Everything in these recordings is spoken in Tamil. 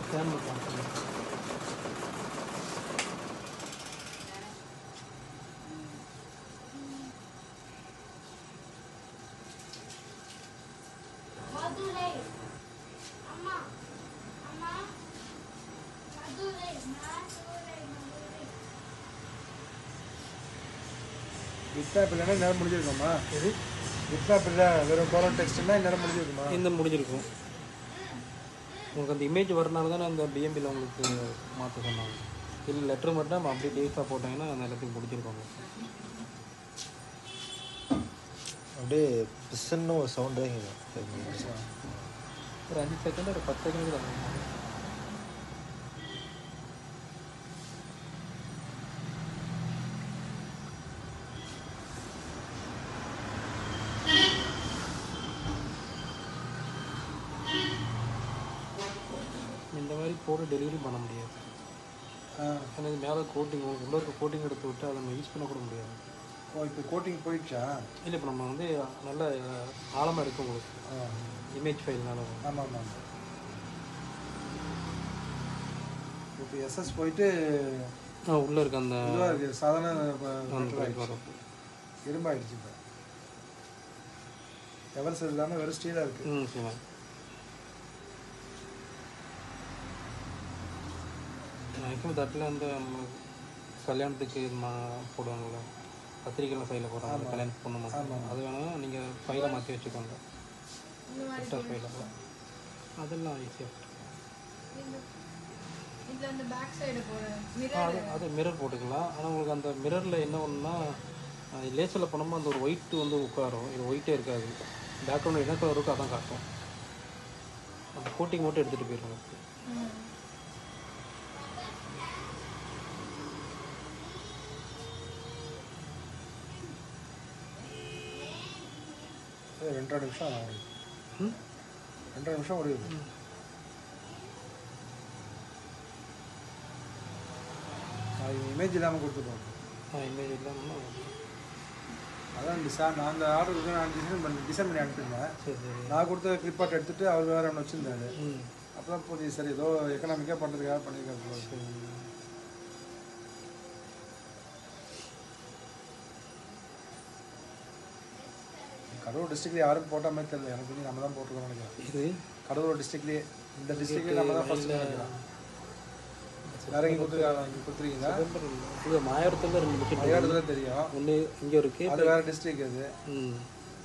ஸ்கேன் பண்ணுறாங்க மதுரை அம்மா அம்மா மதுரை மதுரை மதுரை விட்னாப் இல்லைன்னா நேரம் முடிஞ்சிருக்குமா இது விட்னாப் இல்லை வெறும் கோலோ டெக்ஸ்ட்னா நேரம் முடிஞ்சிருக்குமா இந்த முடிஞ்சிருக்கும் உங்களுக்கு அந்த இமேஜ் வரனால தானே அந்த பிஎம்பியில் உங்களுக்கு மாற்ற சொன்னாங்க இல்லை லெட்டர் மட்டும் நம்ம அப்படியே டேஸாக போட்டாங்கன்னா அந்த எல்லாத்தையும் முடிஞ்சிருக்கும் உங்களுக்கு. அப்படியே பிஸ்ன்னு ஒரு சவுண்டு தான் கேட்கும் ஒரு அஞ்சு செகண்ட் ஒரு பத்து செகண்ட் தான் இந்த மாதிரி போட்டு டெலிவரி பண்ண முடியாது ஆ ஏன்னா இது மேலே கோட்டிங் உங்களுக்கு உள்ள இருக்க கோட்டிங் எடுத்து விட்டு அதை நம்ம யூஸ் பண்ண கூட முடியாது ஓ இப்போ கோட்டிங் போயிடுச்சா இல்லை இப்போ நம்ம வந்து நல்ல ஆழமாக இருக்கும் உங்களுக்கு ஆ இமேஜ் ஃபைல்னால ஆமாம் ஆமாம் இப்போ எஸ்எஸ் போயிட்டு ஆ உள்ளே இருக்க அந்த இதுவாக இருக்குது சாதாரண இப்ப அந்த metal ஆயிடுச்சு. வரும் இரும்பாயிடுச்சு இப்போ எவர் செல் இல்லாமல் வெறும் ஸ்டீலாக இருக்குது ம் சரி எனக்கும் தட்டில் அந்த ம், கல்யாணத்துக்கு மா போடுவாங்கள்ல பத்திரிக்கைலாம் ஃபைலில் போடுறாங்க கல்யாணம் பொண்ணு மட்டும் அது வேணால் நீங்கள் ஃபைலை மாற்றி வச்சுக்கோங்க எக்ஸ்ட்ரா ஃபைலெல்லாம் அதெல்லாம் ஈஸியாக இதுல அந்த பேக் சைடு போற அது அது மிரர் போட்டுக்கலாம் ஆனால் உங்களுக்கு அந்த மிரரில் என்ன ஒன்றுனா லேசரில் பண்ணும்போது அந்த ஒரு ஒயிட் வந்து உட்காரும் இது ஒயிட்டே இருக்காது பேக்ரவுண்ட் என்ன கலர் இருக்கோ அதான் காட்டும் அந்த கோட்டிங் மட்டும் எடுத்துகிட்டு போயிடுவாங்க இது ரெண்டரை நிமிஷம் ஆகும் ம் ரெண்டரை நிமிஷம் முடியுது அது இமேஜ் இல்லாமல் கொடுத்துருவோம் ஆ இமேஜ் இல்லாமல் அதான் டிசைன் நான் அந்த ஆர்டர் நான் டிசைன் பண்ணி டிசைன் பண்ணி அனுப்பியிருந்தேன் சரி சரி நான் கொடுத்த கிளிப்பாட் எடுத்துட்டு அவர் வேற ஒன்று வச்சுருந்தாரு ம் அப்போ தான் புரியுது சரி ஏதோ எக்கனாமிக்காக பண்ணுறதுக்காக பண்ணியிருக்காரு போல இருக்கு. கடலூர் டிஸ்ட்ரிக்ட்ல யாரும் போட்ட மாதிரி தெரியல எனக்கு தெரிஞ்சு நம்ம தான் போட்டிருக்கோம்னு நினைக்கிறேன் இது கடலூர் டிஸ்ட்ரிக்ட்லேயே இந்த டிஸ்ட்ரிக்ட்லேயே நம்ம தான் ஃபர்ஸ்ட் நினைக்கிறேன் வேற எங்கே கொடுத்துருக்காங்க இங்கே கொடுத்துருக்கீங்களா இது மாயவரத்தில் ரெண்டு மிஷின் மலையாளத்துல தெரியும் ஒன்று இங்கே இருக்குது அது வேற டிஸ்ட்ரிக்ட் அது ம்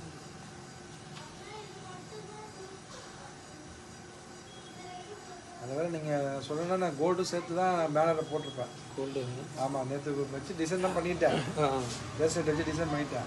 அதை வேற நீங்கள் சொல்லணும்னா நான் கோல்டு சேர்த்து தான் பேனரில் போட்டிருப்பேன் கோல்டு ஆமாம் நேற்று வச்சு டிசைன் தான் பண்ணிட்டேன் ஆ பிரேஸ்லெட் வச்சு டிசைன் பண்ணிட்டேன்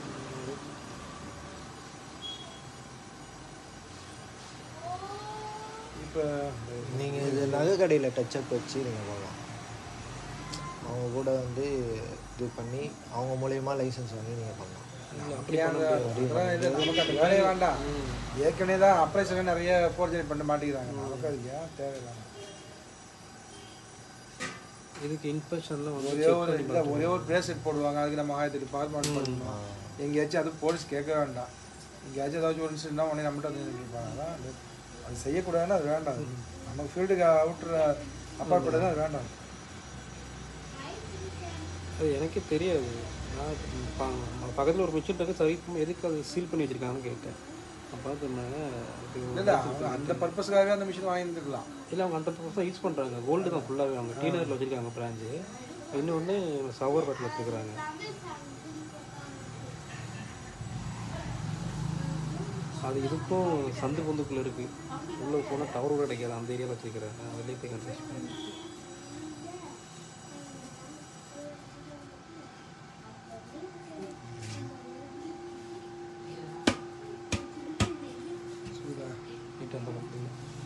இப்போ நீங்கள் இது நகை கடையில் டச்சப் வச்சு நீங்கள் போகலாம் அவங்க கூட வந்து இது பண்ணி அவங்க மூலயமா லைசன்ஸ் வாங்கி நீங்கள் பண்ணலாம் அப்படியே அந்த அதெல்லாம் இல்லை நமக்கு அந்த வேலையே வேண்டாம் ஏற்கனவே தான் அப்ரைசன் நிறைய ஃபோர்ஜரி பண்ண மாட்டேங்கிறாங்க நமக்கு அதுக்கு ஏன் தேவையில்லாம இதுக்கு இன்ஸ்பெக்ஷன்லாம் வந்து ஒரே ஒரு இல்லை ஒரே ஒரு பிரேஸ்லெட் போடுவாங்க அதுக்கு நம்ம ஆயிரத்தி எட்டு ஃபார்மாட் பண்ணணும் எங்கேயாச்சும் அது போலீஸ் கேட்க வேண்டாம் எங்கேயாச்சும் ஏதாச்சும் ஒரு இன்சிடென்ட்னா உடனே நம்மகிட்ட வந்து கேட்பாங்க அதான் அது அது செய்யக்கூடாதுன்னா அது வேண்டாம் நமக்கு ஃபீல்டுக்கு அவுட்ரு அப்பாற்பட்டது அது வேண்டாம் அது எனக்கே தெரியாது நான் பக்கத்தில் ஒரு மிஷின் இருக்கு சரி எதுக்கு அது சீல் பண்ணி வச்சிருக்காங்கன்னு கேட்டேன் அப்போ தான் சொன்னாங்க இது இல்லை அவங்க அந்த பர்பஸ்க்காகவே அந்த மிஷின் வாங்கியிருந்துக்கலாம் இல்லை அவங்க அந்த பக்கம் யூஸ் பண்ணுறாங்க கோல்டு தான் ஃபுல்லாகவே அவங்க டீனரில் வச்சுருக்காங்க பிராஞ்சு இன்னொன்று சவர் பட்டில் வச்சுருக்குறாங்க அது இதுக்கும் சந்து பொந்துக்குள்ள இருக்குது உள்ளே போனால் டவர் கூட கிடைக்காது அந்த ஏரியாவில் வச்சுருக்கிறாங்க வெளியே போய் கன்ஃபியூஸ் பண்ணி சூடா நீட்டாக அந்த பக்கம்